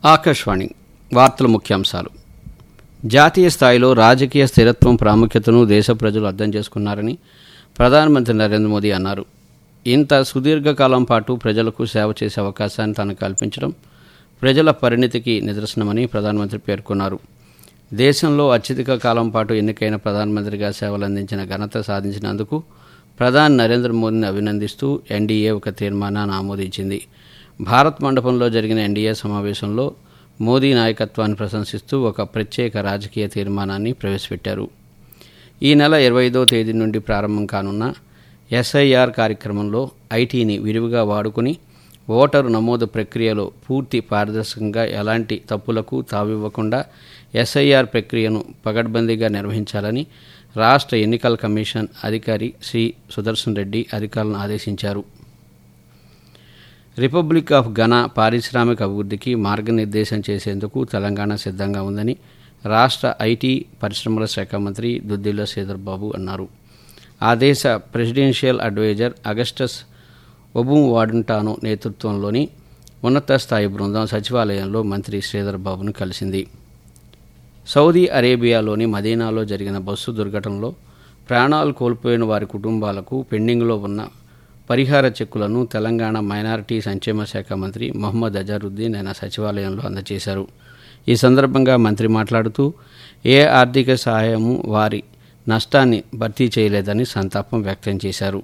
ఆకాశవాణి వార్తల ముఖ్యాంశాలు జాతీయ స్థాయిలో రాజకీయ స్థిరత్వం ప్రాముఖ్యతను దేశ ప్రజలు అర్థం చేసుకున్నారని ప్రధానమంత్రి నరేంద్ర మోదీ అన్నారు ఇంత సుదీర్ఘకాలం పాటు ప్రజలకు సేవ చేసే అవకాశాన్ని తాను కల్పించడం ప్రజల పరిణితికి నిదర్శనమని ప్రధానమంత్రి పేర్కొన్నారు దేశంలో అత్యధిక కాలం పాటు ఎన్నికైన ప్రధానమంత్రిగా సేవలందించిన ఘనత సాధించినందుకు ప్రధాని నరేంద్ర మోదీని అభినందిస్తూ ఎన్డీఏ ఒక తీర్మానాన్ని ఆమోదించింది భారత్ మండపంలో జరిగిన ఎన్డీఏ సమావేశంలో మోదీ నాయకత్వాన్ని ప్రశంసిస్తూ ఒక ప్రత్యేక రాజకీయ తీర్మానాన్ని ప్రవేశపెట్టారు ఈ నెల ఇరవై ఐదో తేదీ నుండి ప్రారంభం కానున్న ఎస్ఐఆర్ కార్యక్రమంలో ఐటీని విరివిగా వాడుకుని ఓటరు నమోదు ప్రక్రియలో పూర్తి పారదర్శకంగా ఎలాంటి తప్పులకు తావివ్వకుండా ఎస్ఐఆర్ ప్రక్రియను పగడ్బందీగా నిర్వహించాలని రాష్ట్ర ఎన్నికల కమిషన్ అధికారి శ్రీ సుదర్శన్ రెడ్డి అధికారులను ఆదేశించారు రిపబ్లిక్ ఆఫ్ ఘనా పారిశ్రామిక అభివృద్ధికి మార్గనిర్దేశం చేసేందుకు తెలంగాణ సిద్ధంగా ఉందని రాష్ట్ర ఐటీ పరిశ్రమల శాఖ మంత్రి దుద్దిల్ల శ్రీధర్ బాబు అన్నారు ఆ దేశ ప్రెసిడెన్షియల్ అడ్వైజర్ అగస్టస్ ఒబుం వాడంటానో నేతృత్వంలోని ఉన్నత స్థాయి బృందం సచివాలయంలో మంత్రి శ్రీధర్ బాబును కలిసింది సౌదీ అరేబియాలోని మదీనాలో జరిగిన బస్సు దుర్ఘటనలో ప్రాణాలు కోల్పోయిన వారి కుటుంబాలకు పెండింగ్లో ఉన్న పరిహార చెక్కులను తెలంగాణ మైనారిటీ సంక్షేమ శాఖ మంత్రి మొహమ్మద్ అజారుద్దీన్ ఆయన సచివాలయంలో అందజేశారు ఈ సందర్భంగా మంత్రి మాట్లాడుతూ ఏ ఆర్థిక సహాయము వారి నష్టాన్ని భర్తీ చేయలేదని సంతాపం వ్యక్తం చేశారు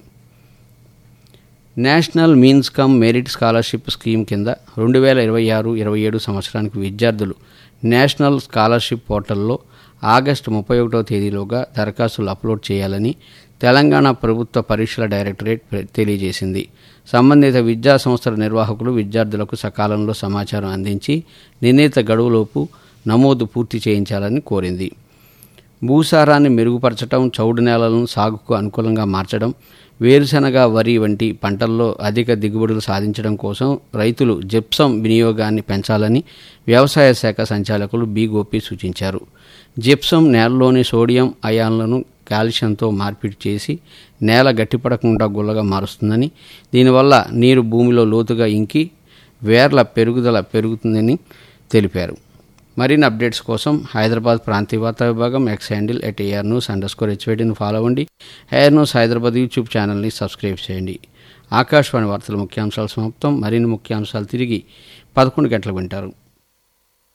national means cum merit scholarship scheme కింద రెండు వేల ఇరవై ఆరు ఇరవై ఏడు సంవత్సరానికి విద్యార్థులు నేషనల్ స్కాలర్షిప్ పోర్టల్లో ఆగస్టు ముప్పై ఒకటో తేదీలోగా దరఖాస్తులు అప్లోడ్ చేయాలని తెలంగాణ ప్రభుత్వ పరీక్షల డైరెక్టరేట్ తెలియజేసింది సంబంధిత విద్యా సంస్థల నిర్వాహకులు విద్యార్థులకు సకాలంలో సమాచారం అందించి నిర్ణీత గడువులోపు నమోదు పూర్తి చేయించాలని కోరింది భూసారాన్ని మెరుగుపరచడం చౌడు నేలలను సాగుకు అనుకూలంగా మార్చడం వేరుశనగ వరి వంటి పంటల్లో అధిక దిగుబడులు సాధించడం కోసం రైతులు జిప్సం వినియోగాన్ని పెంచాలని వ్యవసాయ శాఖ సంచాలకులు బి గోపి సూచించారు జిప్సం నేలలోని సోడియం అయాన్లను కాల్షియంతో మార్పిడి చేసి నేల గట్టిపడకుండా గుల్లగా మారుస్తుందని దీనివల్ల నీరు భూమిలో లోతుగా ఇంకి వేర్ల పెరుగుదల పెరుగుతుందని తెలిపారు మరిన్ని అప్డేట్స్ కోసం హైదరాబాద్ ప్రాంతీయ వార్తా విభాగం X handle at AR news underscore హెచ్వేడిని ఫాలో అవ్వండి ఎయిర్ న్యూస్ హైదరాబాద్ యూట్యూబ్ ఛానల్ని సబ్స్క్రైబ్ చేయండి ఆకాశవాణి వార్తల ముఖ్యాంశాలు సమాప్తం మరిన్ని ముఖ్యాంశాలు తిరిగి పదకొండు గంటలకు వింటారు